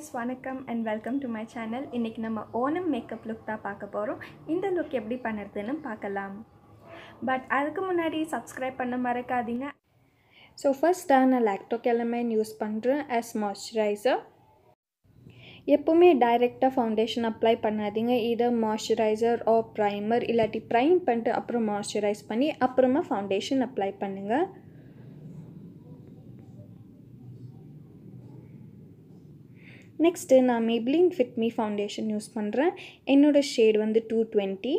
guys வணக்கம் and welcome to my channel இன்றைக்கி நம்ம ஓணம் மேக்கப் லுக் தான் பார்க்க போகிறோம் இந்த லுக் எப்படி பண்ணுறதுன்னு பார்க்கலாம் பட் அதுக்கு முன்னாடி சப்ஸ்கிரைப் பண்ண மறக்காதீங்க ஸோ ஃபஸ்ட்டாக நான் லாக்டோகெலமைன் யூஸ் பண்ணுறேன் ஆஸ் மாய்ஸ்சரைசர் எப்போவுமே டைரெக்டாக ஃபவுண்டேஷன் அப்ளை பண்ணாதீங்க இதை மாய்ஸ்சரைசர் ஆர் ப்ரைமர் இல்லாட்டி ப்ரைம் பண்ணிட்டு அப்புறம் மாய்ஸ்சரைஸ் பண்ணி அப்புறமா ஃபவுண்டேஷன் அப்ளை பண்ணுங்கள் நெக்ஸ்ட்டு நான் Maybelline fit me foundation use பண்ணுறேன் என்னோடய ஷேட் வந்து டூ டுவெண்ட்டி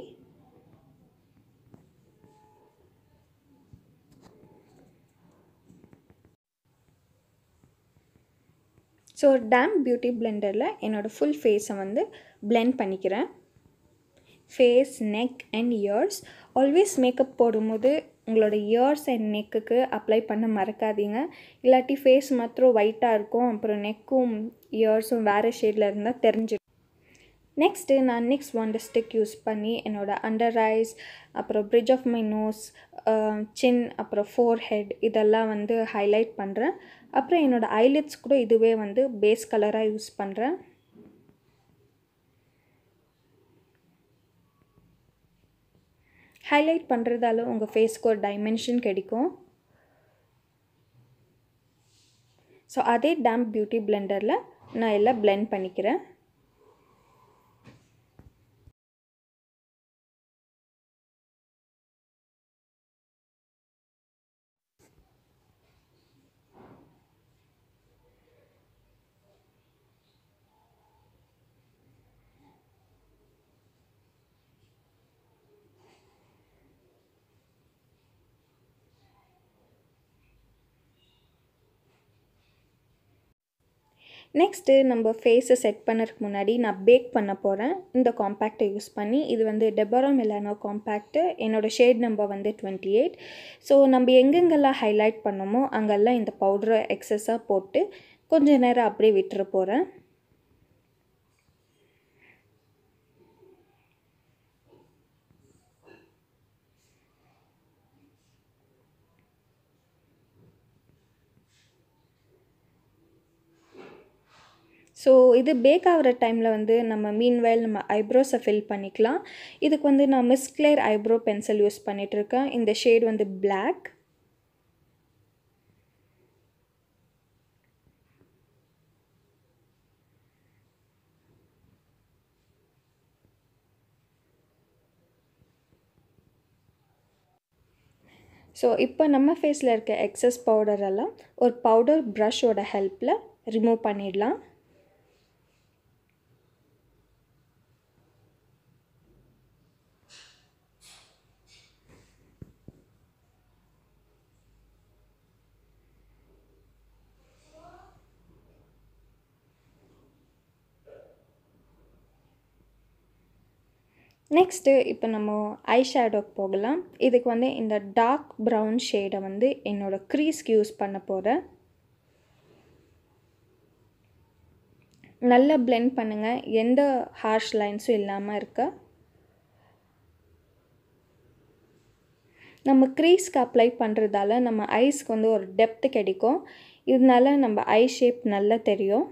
ஸோ டேம் பியூட்டி பிளெண்டரில் என்னோடய ஃபுல் ஃபேஸை வந்து பிளெண்ட் பண்ணிக்கிறேன் face neck and ears always makeup போடும்போது உங்களோட இயர்ஸ் அண்ட் நெக்குக்கு அப்ளை பண்ண மறக்காதீங்க இல்லாட்டி ஃபேஸ் மாத்திரம் ஒயிட்டாக இருக்கும் அப்புறம் நெக்கும் இயர்ஸும் வேறு ஷேடில் இருந்தால் தெரிஞ்சிடும் நெக்ஸ்ட்டு நான் நெக்ஸ்ட் ஒண்டர் ஸ்டிக் யூஸ் பண்ணி என்னோடய அண்டர் ஐஸ் அப்புறம் bridge of my nose chin அப்புறம் ஃபோர் ஹெட் இதெல்லாம் வந்து ஹைலைட் பண்ணுறேன் அப்புறம் என்னோடய ஐலிட்ஸ் கூட இதுவே வந்து பேஸ் கலராக யூஸ் பண்ணுறேன் ஹைலைட் பண்ணுறதால உங்கள் ஃபேஸ்க்கு ஒரு டைமென்ஷன் கிடைக்கும் ஸோ அதே டேம்ப் பியூட்டி பிளெண்டரில் நான் எல்லாம் பிளெண்ட் பண்ணிக்கிறேன் நெக்ஸ்ட்டு நம்ம ஃபேஸை செட் பண்ணறதுக்கு முன்னாடி நான் பேக் பண்ண போகிறேன் இந்த காம்பேக்டை யூஸ் பண்ணி இது வந்து டெபரா மிலானோ காம்பேக்ட்டு என்னோடய ஷேட் நம்பர் வந்து டுவெண்ட்டி எயிட் ஸோ நம்ம எங்கெங்கெல்லாம் ஹைலைட் பண்ணோமோ அங்கெல்லாம் இந்த பவுடரை எக்ஸஸாக போட்டு கொஞ்ச நேரம் அப்படியே விட்டுற போகிறேன் ஸோ இது பேக் ஆகிற டைமில் வந்து நம்ம மீன்வேல் நம்ம ஐப்ரோஸை ஃபில் பண்ணிக்கலாம் இதுக்கு வந்து நான் மிஸ்க்ளேர் ஐப்ரோ பென்சில் யூஸ் பண்ணிகிட்ருக்கேன் இந்த ஷேட் வந்து பிளாக் ஸோ இப்போ நம்ம ஃபேஸில் இருக்க எக்ஸஸ் பவுடரெல்லாம் ஒரு பவுடர் ப்ரஷோட ஹெல்ப்பில் ரிமூவ் பண்ணிடலாம் நெக்ஸ்ட்டு இப்போ நம்ம ஐ ஷேடோக்கு போகலாம் இதுக்கு வந்து இந்த டார்க் ப்ரௌன் ஷேடை வந்து என்னோடய க்ரீஸ்க்கு யூஸ் பண்ண போகிறேன் நல்லா பிளெண்ட் பண்ணுங்கள் எந்த ஹார்ஷ் லைன்ஸும் இல்லாமல் இருக்க நம்ம க்ரீஸ்க்கு அப்ளை பண்ணுறதால நம்ம ஐஸ்க்கு வந்து ஒரு டெப்த்து கிடைக்கும் இதனால நம்ம ஐ ஷேப் நல்லா தெரியும்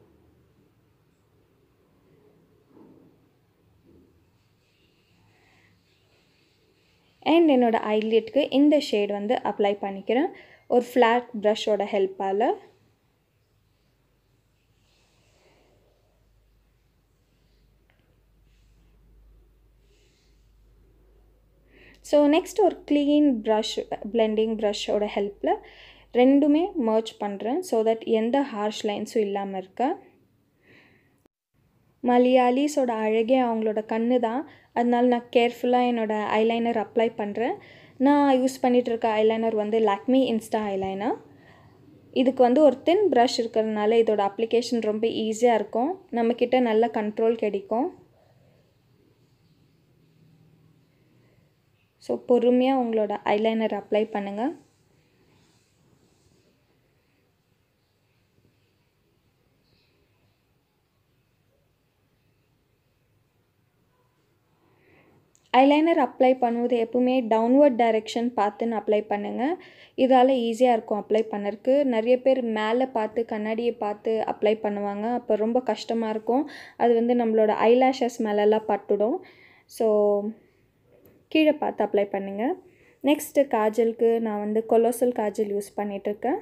அண்ட் என்னோடய ஐலிட்க்கு இந்த ஷேட் வந்து அப்ளை பண்ணிக்கிறேன் ஒரு ஃப்ளாட் ப்ரஷோட ஹெல்ப்பால் ஸோ நெக்ஸ்ட் ஒரு க்ளீன் ப்ரஷ் பிளெண்டிங் ப்ரஷ்ஷோட ஹெல்ப்பில் ரெண்டுமே மர்ச் பண்ணுறேன் ஸோ தட் எந்த ஹார்ஷ் லைன்ஸும் இல்லாமல் இருக்க மலையாளிஸோட அழகே அவங்களோட கண்ணு தான் அதனால நான் கேர்ஃபுல்லாக என்னோடய ஐலைனர் அப்ளை பண்ணுறேன் நான் யூஸ் பண்ணிகிட்டு இருக்க ஐலைனர் வந்து லாக்மி இன்ஸ்டா ஐலைனர் இதுக்கு வந்து ஒரு தின் ப்ரஷ் இருக்கிறதுனால இதோட அப்ளிகேஷன் ரொம்ப ஈஸியாக இருக்கும் நம்மக்கிட்ட நல்ல கண்ட்ரோல் கிடைக்கும் ஸோ பொறுமையாக உங்களோட ஐலைனர் அப்ளை பண்ணுங்கள் ஐலைனர் அப்ளை பண்ணும்போது எப்பவுமே டவுன்வர்ட் டைரெக்ஷன் பார்த்துன்னு அப்ளை பண்ணுங்கள் இதால் ஈஸியாக இருக்கும் அப்ளை பண்ணறதுக்கு நிறைய பேர் மேலே பார்த்து கண்ணாடியை பார்த்து அப்ளை பண்ணுவாங்க அப்போ ரொம்ப கஷ்டமாக இருக்கும் அது வந்து நம்மளோட ஐலாஷஸ் மேலெல்லாம் பட்டுடும் ஸோ கீழே பார்த்து அப்ளை பண்ணுங்கள் நெக்ஸ்ட்டு காஜலுக்கு நான் வந்து கொலோசல் காஜல் யூஸ் பண்ணிகிட்ருக்கேன்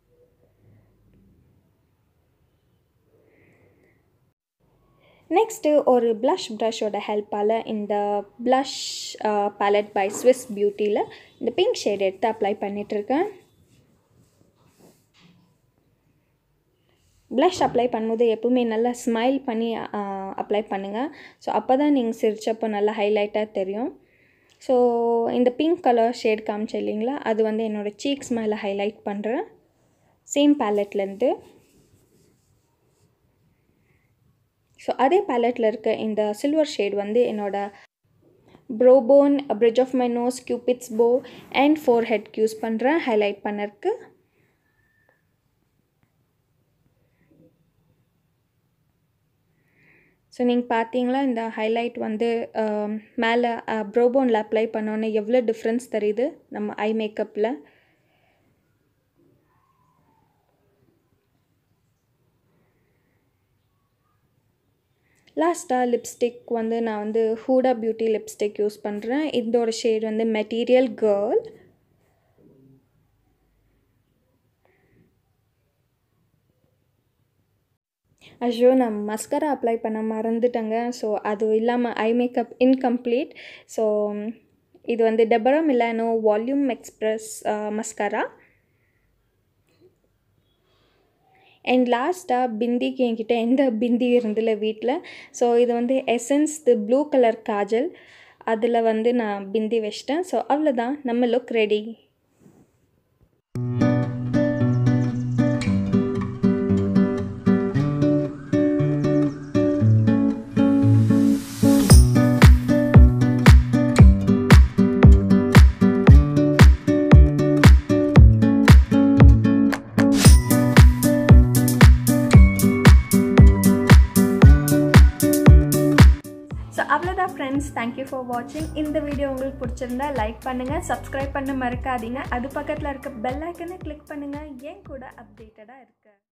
நெக்ஸ்ட்டு ஒரு ப்ளஷ் ப்ரஷோட ஹெல்ப்பால் இந்த ப்ளஷ் பேலட் பை ஸ்விஸ் பியூட்டியில் இந்த பிங்க் ஷேட் எடுத்து அப்ளை பண்ணிகிட்ருக்கேன் ப்ளஷ் அப்ளை பண்ணும்போது எப்பவுமே நல்லா ஸ்மைல் பண்ணி அப்ளை பண்ணுங்கள் ஸோ அப்போ தான் நீங்கள் சிரிச்சப்போ நல்லா ஹைலைட்டாக தெரியும் ஸோ இந்த பிங்க் கலர் ஷேட் காமிச்சேன் இல்லைங்களா அது வந்து என்னோடய சீக்ஸ் மேலே ஹைலைட் பண்ணுறேன் சேம் பேலட்லேருந்து ஸோ அதே பேலட்டில் இருக்க இந்த சில்வர் ஷேட் வந்து என்னோடய brow bone bridge of my nose Cupid's bow and ஃபோர் ஹெட்க்கு யூஸ் பண்ணுறேன் ஹைலைட் பண்ணறதுக்கு ஸோ நீங்கள் பார்த்தீங்களா இந்த ஹைலைட் வந்து மேலே ப்ரோபோனில் அப்ளை பண்ணோன்னே எவ்வளோ டிஃப்ரென்ஸ் தெரியுது நம்ம ஐ மேக்கப்பில் லாஸ்ட்டாக லிப்ஸ்டிக் வந்து நான் வந்து ஹூடா பியூட்டி லிப்ஸ்டிக் யூஸ் பண்ணுறேன் இதோட ஷேட் வந்து மெட்டீரியல் கேர்ள் ஐயோ நான் மஸ்கரா அப்ளை பண்ண மறந்துட்டேங்க ஸோ அது இல்லாமல் ஐ மேக்கப் இன்கம்ப்ளீட் ஸோ இது வந்து Deborah Milano volume express mascara and லாஸ்ட்டாக பிந்திக்கு என்கிட்ட எந்த பிந்தி இருந்தில்ல வீட்டில் ஸோ இது வந்து Essence the blue colour kajal அதில் வந்து நான் பிந்தி வச்சிட்டேன் ஸோ அவ்வளோதான் நம்ம லுக் ரெடி ஸோ அவ்வளோதான் ஃப்ரெண்ட்ஸ் தேங்க்யூ ஃபார் வாட்சிங் இந்த வீடியோ உங்களுக்கு பிடிச்சிருந்தா லைக் பண்ணுங்கள் சப்ஸ்கிரைப் பண்ண மறக்காதீங்க அது பக்கத்தில் இருக்க பெல் ஐக்கனை கிளிக் பண்ணுங்கள் ஏன் கூட அப்டேட்டடாக இருக்க